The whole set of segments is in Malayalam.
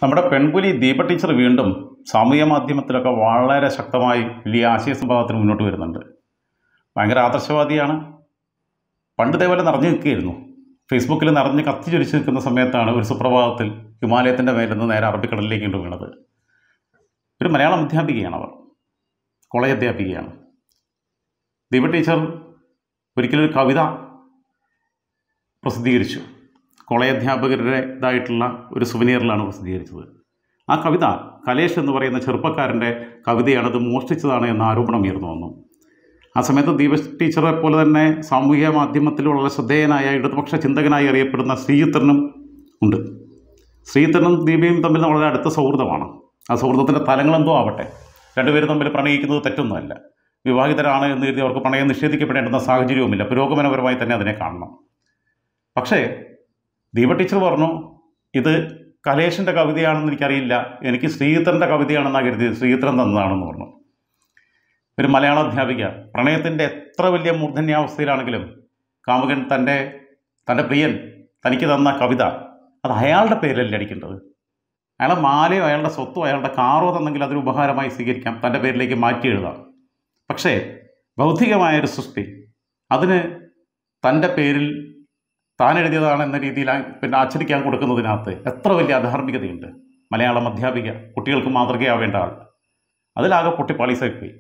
നമ്മുടെ പെൺപുലി ദീപ ടീച്ചർ വീണ്ടും സാമൂഹ്യ മാധ്യമത്തിലൊക്കെ വളരെ ശക്തമായി വലിയ ആശയ സംഭവത്തിന് മുന്നോട്ട് വരുന്നുണ്ട് ഭയങ്കര ആദർശവാദിയാണ് പണ്ട് ഇതേപോലെ നിറഞ്ഞു നിൽക്കുകയായിരുന്നു ഫേസ്ബുക്കിൽ നിറഞ്ഞ് കത്തി ചൊരിച്ച് നിൽക്കുന്ന സമയത്താണ് ഒരു സുപ്രഭാതത്തിൽ ഹിമാലയത്തിൻ്റെ മേലിൽ നിന്ന് നേരെ അറബിക്കടലിലേക്ക് കൊണ്ട് വീണത് ഒരു മലയാളം അധ്യാപികയാണ് അവർ കോളേജ് അധ്യാപികയാണ് ദീപ ടീച്ചർ ഒരിക്കലൊരു കവിത പ്രസിദ്ധീകരിച്ചു കോളേജ് അധ്യാപകരുടേതായിട്ടുള്ള ഒരു സുവനീറിലാണ് പ്രസിദ്ധീകരിച്ചത് ആ കവിത കലേഷ് എന്ന് പറയുന്ന ചെറുപ്പക്കാരൻ്റെ കവിതയാണത് മോഷ്ടിച്ചതാണ് എന്ന ആരോപണം ഉയർന്നു വന്നു ആ സമയത്ത് ദീപ ടീച്ചറെ പോലെ തന്നെ സാമൂഹിക മാധ്യമത്തിൽ വളരെ ശ്രദ്ധേയനായ ഇടതുപക്ഷ ചിന്തകനായി അറിയപ്പെടുന്ന ശ്രീയുത്തരനും ഉണ്ട് ശ്രീയുത്തരനും ദീപയും തമ്മിൽ വളരെ അടുത്ത സൗഹൃദമാണ് ആ സൗഹൃദത്തിൻ്റെ തലങ്ങളെന്തോ ആവട്ടെ രണ്ടുപേരും തമ്മിൽ പ്രണയിക്കുന്നത് തെറ്റൊന്നുമല്ല വിവാഹിതരാണ് എന്ന് കരുതി അവർക്ക് പ്രണയം നിഷേധിക്കപ്പെടേണ്ടുന്ന സാഹചര്യവുമില്ല പുരോഗമനപരമായി തന്നെ അതിനെ കാണണം പക്ഷേ ദീപ ടീച്ചർ പറഞ്ഞു ഇത് കലേഷിൻ്റെ കവിതയാണെന്ന് എനിക്കറിയില്ല എനിക്ക് ശ്രീധരൻ്റെ കവിതയാണെന്നാണ് കരുതിയത് ശ്രീധരൻ തന്നതാണെന്ന് പറഞ്ഞു ഒരു മലയാള അധ്യാപിക പ്രണയത്തിൻ്റെ എത്ര വലിയ മൂർധന്യാവസ്ഥയിലാണെങ്കിലും കാമുകൻ തൻ്റെ തൻ്റെ പ്രിയൻ തനിക്ക് തന്ന കവിത അത് അയാളുടെ പേരിലല്ലേ അടിക്കേണ്ടത് അയാളെ മാലയോ അയാളുടെ സ്വത്തോ അയാളുടെ കാറോ തന്നെങ്കിൽ അതൊരു ഉപഹാരമായി സ്വീകരിക്കാം തൻ്റെ പേരിലേക്ക് മാറ്റി എഴുതാം പക്ഷേ ഭൗതികമായൊരു സൃഷ്ടി അതിന് തൻ്റെ പേരിൽ താൻ എഴുതിയതാണ് എന്ന രീതിയിൽ ആ- പിന്നെ അച്ചടിക്കാൻ കൊടുക്കുന്നതിനകത്ത് എത്ര വലിയ അധാർമികതയുണ്ട് മലയാളം അധ്യാപിക കുട്ടികൾക്ക് മാതൃകയാവേണ്ട ആൾ അതിലാകെ പൊട്ടി പാളീസായിപ്പോയി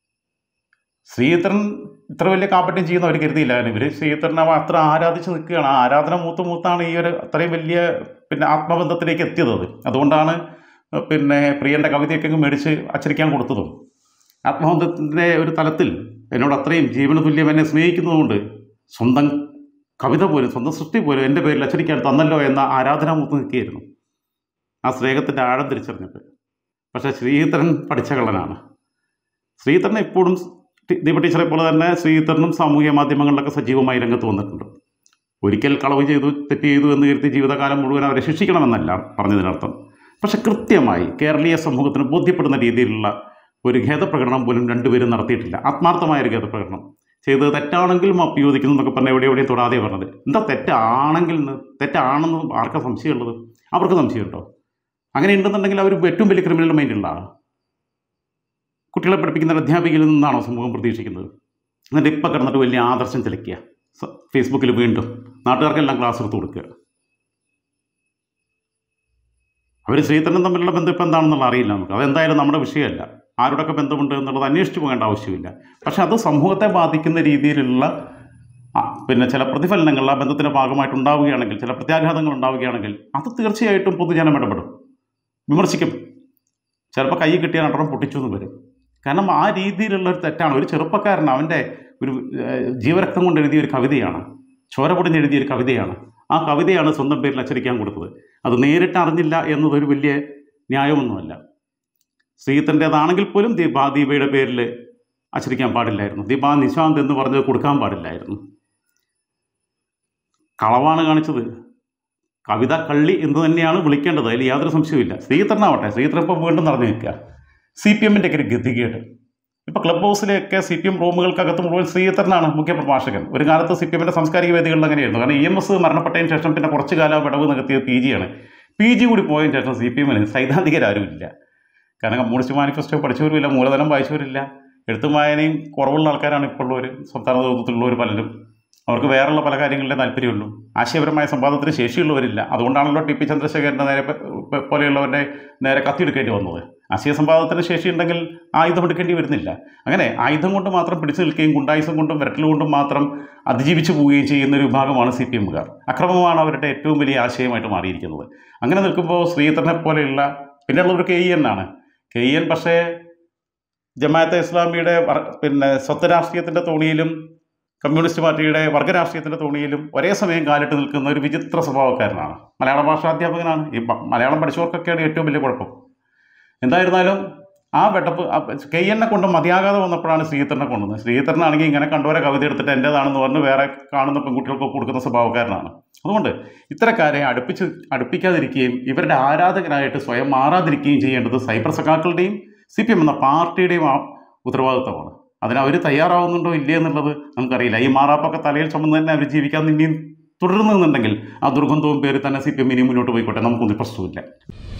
ശ്രീധരൻ ഇത്ര വലിയ കാപ്പറ്റ്യം ചെയ്യുന്ന അവർ കരുതിയില്ല ഇവർ ശ്രീധരനെ അത്ര ആരാധിച്ച് നിൽക്കുകയാണ് ആ ആരാധന മൂത്ത് മൂത്താണ് ഈ ഒരു അത്രയും വലിയ പിന്നെ ആത്മബന്ധത്തിലേക്ക് എത്തിയത് അത് അതുകൊണ്ടാണ് പിന്നെ പ്രിയൻ്റെ കവിതയൊക്കെ അങ്ങ് മേടിച്ച് അച്ചടിക്കാൻ കൊടുത്തതും ആത്മബന്ധത്തിൻ്റെ ഒരു തലത്തിൽ എന്നോട് അത്രയും ജീവന തുല്യം എന്നെ സ്നേഹിക്കുന്നതുകൊണ്ട് സ്വന്തം കവിത പോലും സ്വന്തം സൃഷ്ടി പോലും എൻ്റെ പേരിൽ അച്ചടിക്കാൻ തന്നല്ലോ എന്ന ആരാധനാമൂത്ത് നിൽക്കുകയായിരുന്നു ആ സ്നേഹത്തിൻ്റെ ആഴം തിരിച്ചറിഞ്ഞിട്ട് പക്ഷേ ശ്രീധരൻ പഠിച്ച കള്ളനാണ് ശ്രീധരൻ ഇപ്പോഴും ടി- ദീപ ടീച്ചറെ പോലെ തന്നെ ശ്രീധരനും സാമൂഹ്യ മാധ്യമങ്ങളിലൊക്കെ സജീവമായി രംഗത്ത് വന്നിട്ടുണ്ട് ഒരിക്കൽ കളവ് ചെയ്തു തെറ്റ് ചെയ്തു എന്ന് കരുതി ജീവിതകാലം മുഴുവൻ അവരെ ശിക്ഷിക്കണമെന്നല്ല പറഞ്ഞതിനർത്ഥം പക്ഷെ കൃത്യമായി കേരളീയ സമൂഹത്തിന് ബോധ്യപ്പെടുന്ന രീതിയിലുള്ള ഒരു ഖേദപ്രകടനം പോലും രണ്ടുപേരും നടത്തിയിട്ടില്ല ആത്മാർത്ഥമായ ഒരു ഖേദപ്രകടനം ചെയ്തത് തെറ്റാണെങ്കിൽ മാപ്പ് ചോദിക്കുന്നു എന്നൊക്കെ പറഞ്ഞ എവിടെ എവിടെയും തൊടാതെ പറഞ്ഞത് എന്താ തെറ്റാണെങ്കിൽ എന്ന് തെറ്റാണെന്ന് ആർക്കാ സംശയമുള്ളത് അവർക്ക് സംശയമുണ്ടോ അങ്ങനെ ഉണ്ടെന്നുണ്ടെങ്കിൽ അവർ ഏറ്റവും വലിയ ക്രിമിനൽ മൈൻഡുള്ള ആളാണ് കുട്ടികളെ പഠിപ്പിക്കുന്ന ഒരു അധ്യാപികയിൽ നിന്നാണോ സമൂഹം പ്രതീക്ഷിക്കുന്നത് എന്നിട്ട് ഇപ്പം കിടന്നിട്ട് വലിയ ആദർശം ചെലുക്കുക സ- ഫേസ്ബുക്കിൽ വീണ്ടും നാട്ടുകാർക്കെല്ലാം ക്ലാസ് എടുത്ത് കൊടുക്കുക അവർ ശ്രീധരനും തമ്മിലുള്ള ബന്ധം ഇപ്പം എന്താണെന്നുള്ള അറിയില്ല നമുക്ക് അതെന്തായാലും നമ്മുടെ വിഷയമല്ല ആരോടൊക്കെ ബന്ധമുണ്ട് എന്നുള്ളത് അന്വേഷിച്ച് പോകേണ്ട ആവശ്യമില്ല പക്ഷെ അത് സമൂഹത്തെ ബാധിക്കുന്ന രീതിയിലുള്ള ആ, പിന്നെ ചില പ്രതിഫലനങ്ങൾ ആ ബന്ധത്തിൻ്റെ ഭാഗമായിട്ട് ഉണ്ടാവുകയാണെങ്കിൽ ചില പ്രത്യാഘാതങ്ങൾ ഉണ്ടാവുകയാണെങ്കിൽ അത് തീർച്ചയായിട്ടും പൊതുജനം ഇടപെടും വിമർശിക്കും ചിലപ്പോൾ കൈ കിട്ടിയ നടണം പൊട്ടിച്ചു എന്ന് വരും കാരണം ആ രീതിയിലുള്ള ഒരു തെറ്റാണ് ഒരു ചെറുപ്പക്കാരൻ അവൻ്റെ ഒരു ഏഹ്, ജീവരക്തം കൊണ്ട് എഴുതിയ ഒരു കവിതയാണ് ചോര പൊടിഞ്ഞ് എഴുതിയ ഒരു കവിതയാണ് ആ കവിതയാണ് സ്വന്തം പേരിൽ അച്ചടിക്കാൻ കൊടുത്തത് അത് നേരിട്ട് അറിഞ്ഞില്ല എന്നതൊരു വലിയ ന്യായമൊന്നുമല്ല ശ്രീധരൻ്റേതാണെങ്കിൽ പോലും ദീപാ ദീപയുടെ പേരിൽ അച്ചടിക്കാൻ പാടില്ലായിരുന്നു ദീപാ നിശാന്ത് എന്ന് പറഞ്ഞത് കൊടുക്കാൻ പാടില്ലായിരുന്നു കളവാണ് കാണിച്ചത് കവിത കള്ളി എന്ന് തന്നെയാണ് വിളിക്കേണ്ടത് അതിൽ യാതൊരു സംശയവുമില്ല ശ്രീധരനാവട്ടെ ശ്രീധരൻ ഇപ്പോൾ വീണ്ടും നിറഞ്ഞു നിൽക്കുക സി പി എമ്മിൻ്റെ ഒക്കെ ഒരു ഗതികേട് ഇപ്പോൾ ക്ലബ് ഹൗസിലെയൊക്കെ സി പി എം റൂമുകൾക്കകത്ത് മുഴുവൻ ശ്രീധരനാണ് മുഖ്യ പ്രഭാഷകൻ ഒരു കാലത്ത് സി പി എമ്മിൻ്റെ സാംസ്കാരിക വേദികളിൽ അങ്ങനെയായിരുന്നു കാരണം ഇ എം എസ് മരണപ്പെട്ടതിന് ശേഷം പിന്നെ കുറച്ച് കാലം വിടവ് നികത്തിയത് പി ജിയാണ് പി ജി കൂടി പോയതിന് ശേഷം സി പി എമ്മിന് സൈദ്ധാന്തികരാരുമില്ല കാരണം കമ്മ്യൂണിസ്റ്റ് മാനിഫെസ്റ്റോ പഠിച്ചവരുമില്ല മൂലധനം വായിച്ചവരില്ല എഴുത്തും വായനയും കുറവുള്ള ആൾക്കാരാണ് ഇപ്പോൾ ഉള്ളവർ സംസ്ഥാന നേതൃത്വത്തിലുള്ളവർ പലരും അവർക്ക് വേറെയുള്ള പല കാര്യങ്ങളിലെ താല്പര്യമുള്ളൂ ആശയപരമായ സംവാദത്തിന് ശേഷിയുള്ളവരില്ല അതുകൊണ്ടാണല്ലോ ടി പി ചന്ദ്രശേഖരൻ്റെ നേരെ പ- പ- പോലെയുള്ളവരുടെ നേരെ കത്തിയെടുക്കേണ്ടി വന്നത് ആശയ സംവാദത്തിന് ശേഷിയുണ്ടെങ്കിൽ ആയുധം എടുക്കേണ്ടി വരുന്നില്ല അങ്ങനെ ആയുധം കൊണ്ട് മാത്രം പിടിച്ചു നിൽക്കുകയും ഗുണ്ടായുസം കൊണ്ടും വിരട്ടൽ കൊണ്ടും മാത്രം അതിജീവിച്ചു പോവുകയും ചെയ്യുന്ന ഒരു വിഭാഗമാണ് സി പി എമ്മുകാർ അക്രമമാണ് അവരുടെ ഏറ്റവും വലിയ ആശയമായിട്ട് മാറിയിരിക്കുന്നത് അങ്ങനെ നിൽക്കുമ്പോൾ ശ്രീധരനെ പോലെയുള്ള പിന്നെയുള്ളൊരു കെ ഇ എൻ ആണ് കെ ഇ എൻ പക്ഷേ ജമാഅത്തെ ഇസ്ലാമിയുടെ വർ- പിന്നെ സ്വത്ത് രാഷ്ട്രീയത്തിൻ്റെ തോണിയിലും കമ്മ്യൂണിസ്റ്റ് പാർട്ടിയുടെ വർഗരാഷ്ട്രീയത്തിൻ്റെ തോണിയിലും ഒരേ സമയം കാലിട്ട് നിൽക്കുന്ന ഒരു വിചിത്ര സ്വഭാവക്കാരനാണ് മലയാള ഭാഷാധ്യാപകനാണ് ഈ പ- മലയാളം പഠിച്ചവർക്കൊക്കെയാണ് ഏറ്റവും വലിയ കുഴപ്പം എന്തായിരുന്നാലും ആ വെട്ടപ്പ് കെ എന്നെ കൊണ്ട് മതിയാകാതെ വന്നപ്പോഴാണ് ശ്രീധരനെ കൊണ്ടുവന്നത് ശ്രീധരനാണെങ്കിൽ ഇങ്ങനെ കണ്ടുവരെ കവിത എടുത്തിട്ട് എൻ്റേതാണെന്ന് പറഞ്ഞ് വേറെ കാണുന്ന പെൺകുട്ടികൾക്ക് കൊടുക്കുന്ന സ്വഭാവക്കാരനാണ് അതുകൊണ്ട് ഇത്തരക്കാരെ അടുപ്പിച്ച് അടുപ്പിക്കാതിരിക്കുകയും ഇവരുടെ ആരാധകരായിട്ട് സ്വയം മാറാതിരിക്കുകയും ചെയ്യേണ്ടത് സൈബർ സഖാക്കളുടെയും സി പി എം എന്ന പാർട്ടിയുടെയും ആ ഉത്തരവാദിത്തമാണ് അതിന് അവർ തയ്യാറാവുന്നുണ്ടോ ഇല്ലേ എന്നുള്ളത് നമുക്കറിയില്ല ഈ മാറാപ്പൊക്കെ തലയിൽ ചുമന്ന് തന്നെ അവർ ജീവിക്കാൻ ഇനിയും തുടരുന്നുണ്ടെങ്കിൽ ആ ദുർഗന്ധവും പേര് തന്നെ സി പി എം ഇനിയും മുന്നോട്ട് പോയിക്കോട്ടെ നമുക്കൊന്നും പ്രശ്നമില്ല